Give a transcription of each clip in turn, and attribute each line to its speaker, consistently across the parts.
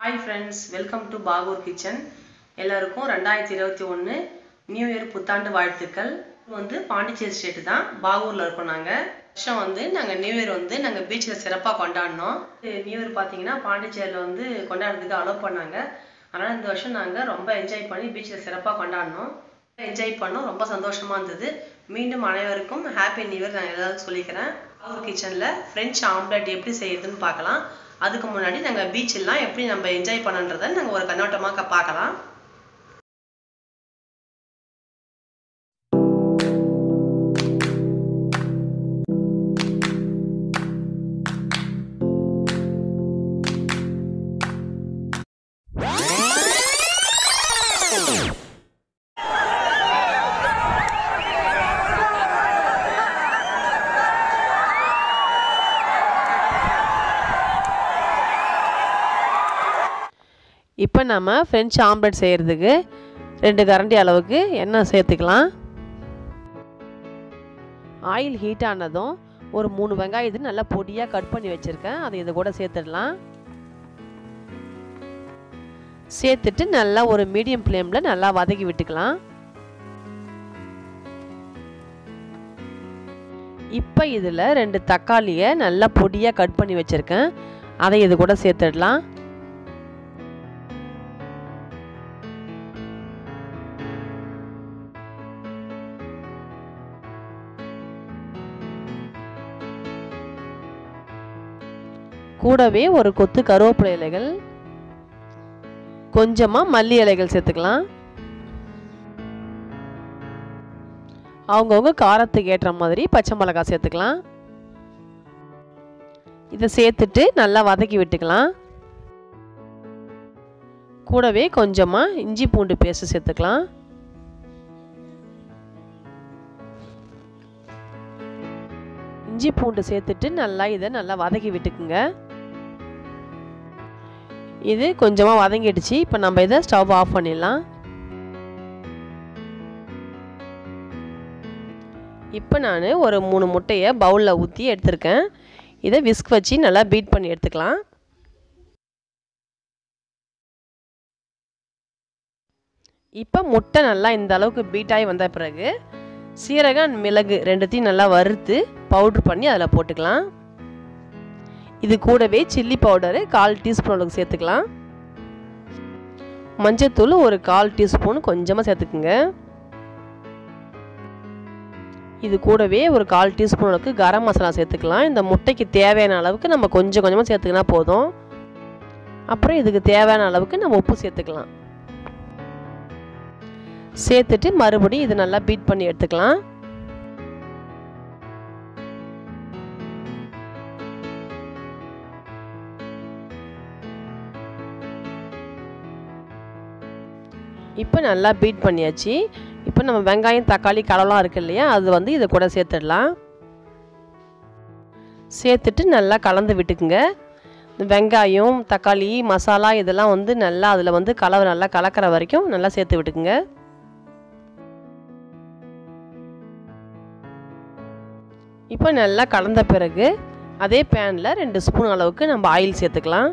Speaker 1: hi friends welcome to Bahour kitchen எல்லாருக்கும் ரெண்டாயிரத்தி இருபத்தி ஒன்று நியூ இயர் புத்தாண்டு வாழ்த்துக்கள் இது வந்து பாண்டிச்சேரி ஸ்டேட்டு தான் பாகூரில் இருக்கோம் நாங்கள் வருஷம் வந்து நாங்கள் நியூ இயர் வந்து நாங்கள் பீச்சில் சிறப்பாக கொண்டாடினோம் நியூ இயர் பார்த்தீங்கன்னா பாண்டிச்சேரியில் வந்து கொண்டாடுறதுக்கு அலோவ் பண்ணாங்க அதனால் இந்த வருஷம் நாங்கள் ரொம்ப என்ஜாய் பண்ணி பீச்சில் சிறப்பாக கொண்டாடினோம் என்ஜாய் பண்ணோம் ரொம்ப சந்தோஷமாக இருந்தது மீண்டும் அனைவருக்கும் ஹாப்பி நியூ இயர் நான் எல்லாருக்கும் சொல்லிக்கிறேன் பாகூர் கிச்சனில் ஃப்ரெஞ்ச் ஆம்லெட் எப்படி செய்யறதுன்னு பார்க்கலாம் அதுக்கு முன்னாடி நாங்கள் பீச்செல்லாம் எப்படி நம்ம என்ஜாய் பண்ணன்றதை நாங்கள் ஒரு கண்ணோட்டமாக பார்க்கலாம்
Speaker 2: இப்போ நம்ம ஃப்ரெஞ்ச் ஆம்லெட் செய்கிறதுக்கு ரெண்டு கரண்டி அளவுக்கு எண்ணெய் சேர்த்துக்கலாம் ஆயில் ஹீட் ஆனதும் ஒரு மூணு வெங்காயத்தை நல்லா பொடியாக கட் பண்ணி வச்சுருக்கேன் அதை இது கூட சேர்த்துடலாம் சேர்த்துட்டு நல்லா ஒரு மீடியம் ஃப்ளேமில் நல்லா வதக்கி விட்டுக்கலாம் இப்போ இதில் ரெண்டு தக்காளியை நல்லா பொடியாக கட் பண்ணி வச்சுருக்கேன் அதை இது கூட சேர்த்துடலாம் கூடவே ஒரு கொத்து கருவேப்பிலை இலைகள் கொஞ்சமாக மல்லி இலைகள் சேர்த்துக்கலாம் அவங்கவுங்க காரத்துக்கு ஏற்ற மாதிரி பச்சை மிளகாய் சேர்த்துக்கலாம் இதை சேர்த்துட்டு நல்லா வதக்கி விட்டுக்கலாம் கூடவே கொஞ்சமாக இஞ்சி பூண்டு பேஸ்ட் சேர்த்துக்கலாம் இஞ்சி பூண்டு சேர்த்துட்டு நல்லா இதை நல்லா வதக்கி விட்டுக்குங்க இது கொஞ்சமாக வதங்கிடுச்சு இப்போ நம்ம இதை ஸ்டவ் ஆஃப் பண்ணிடலாம் இப்போ நான் ஒரு மூணு முட்டையை பவுலில் ஊற்றி எடுத்திருக்கேன் இதை விஸ்க் வச்சு நல்லா பீட் பண்ணி எடுத்துக்கலாம் இப்போ முட்டை நல்லா இந்த அளவுக்கு பீட்டாகி வந்த பிறகு சீரகம் மிளகு ரெண்டுத்தையும் நல்லா வறுத்து பவுட்ரு பண்ணி அதில் போட்டுக்கலாம் இது கூடவே சில்லி பவுடரு கால் டீஸ்பூன் அளவுக்கு சேர்த்துக்கலாம் மஞ்சத்தூள் ஒரு கால் டீஸ்பூன் கொஞ்சமாக சேர்த்துக்குங்க இது கூடவே ஒரு கால் டீஸ்பூன் அளவுக்கு கரம் மசாலா சேர்த்துக்கலாம் இந்த முட்டைக்கு தேவையான அளவுக்கு நம்ம கொஞ்சம் கொஞ்சமாக சேர்த்துக்கினா போதும் அப்புறம் இதுக்கு தேவையான அளவுக்கு நம்ம உப்பு சேர்த்துக்கலாம் சேர்த்துட்டு மறுபடியும் இது நல்லா பீட் பண்ணி எடுத்துக்கலாம் இப்போ நல்லா பீட் பண்ணியாச்சு இப்போ நம்ம வெங்காயம் தக்காளி கடலாம் இருக்கு இல்லையா அது வந்து இதை கூட சேர்த்துடலாம் சேர்த்துட்டு நல்லா கலந்து விட்டுக்குங்க வெங்காயம் தக்காளி மசாலா இதெல்லாம் வந்து நல்லா அதில் வந்து கலவை நல்லா கலக்கிற வரைக்கும் நல்லா சேர்த்து விட்டுக்குங்க இப்போ நல்லா கலந்த பிறகு அதே பேனில் ரெண்டு ஸ்பூன் அளவுக்கு நம்ம ஆயில் சேர்த்துக்கலாம்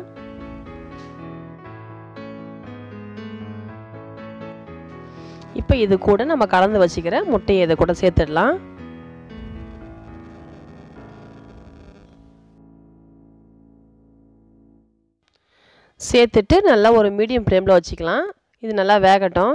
Speaker 2: இப்போ இது கூட நம்ம கலந்து வச்சுக்கிற முட்டையை இதை கூட சேர்த்துடலாம் சேர்த்துட்டு நல்லா ஒரு மீடியம் ஃப்ளேமில் வச்சுக்கலாம் இது நல்லா வேகட்டும்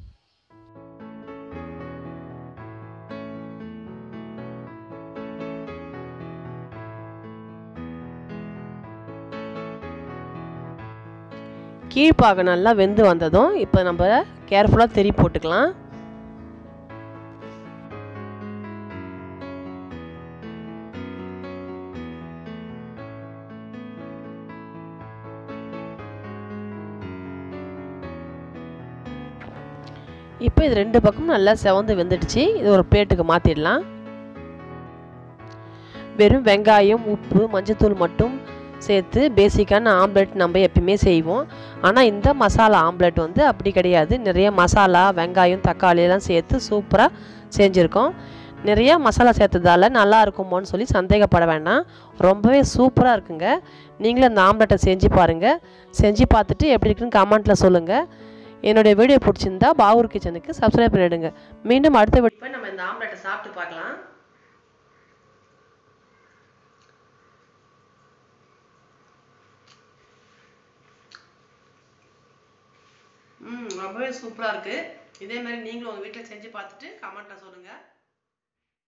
Speaker 2: கீழ்ப்பாக நல்லா வெந்து வந்ததும் இப்போ நம்ம கேர்ஃபுல்லாக தெரி போட்டுக்கலாம் இப்போ இது ரெண்டு பக்கமும் நல்லா செவந்து வெந்துடுச்சு இது ஒரு பிளேட்டுக்கு மாற்றிடலாம் வெறும் வெங்காயம் உப்பு மஞ்சத்தூள் மட்டும் சேர்த்து பேசிக்கான ஆம்லெட் நம்ம எப்பயுமே செய்வோம் ஆனால் இந்த மசாலா ஆம்லெட் வந்து அப்படி கிடையாது நிறைய மசாலா வெங்காயம் தக்காளி எல்லாம் சேர்த்து சூப்பராக செஞ்சுருக்கோம் நிறைய மசாலா சேர்த்ததால நல்லா இருக்குமோன்னு சொல்லி சந்தேகப்பட வேண்டாம் ரொம்பவே சூப்பராக இருக்குங்க நீங்களும் இந்த ஆம்லெட்டை செஞ்சு பாருங்கள் செஞ்சு பார்த்துட்டு எப்படி இருக்குன்னு கமெண்ட்டில் சொல்லுங்கள் என்னுடைய வீடியோ பிடிச்சிருந்தா பாகூர் கிச்சனுக்கு சப்ஸ்கிரைப் பண்ணிவிடுங்க மீண்டும் அடுத்த வீடியோ
Speaker 1: இப்போ நம்ம இந்த ஆம்லெட்டை சாப்பிட்டு பார்க்கலாம் ம் ரொம்பவே சூப்பராக இருக்குது இதே மாதிரி நீங்களும் உங்கள் வீட்டில் செஞ்சு பார்த்துட்டு கமெண்ட்டில் சொல்லுங்கள்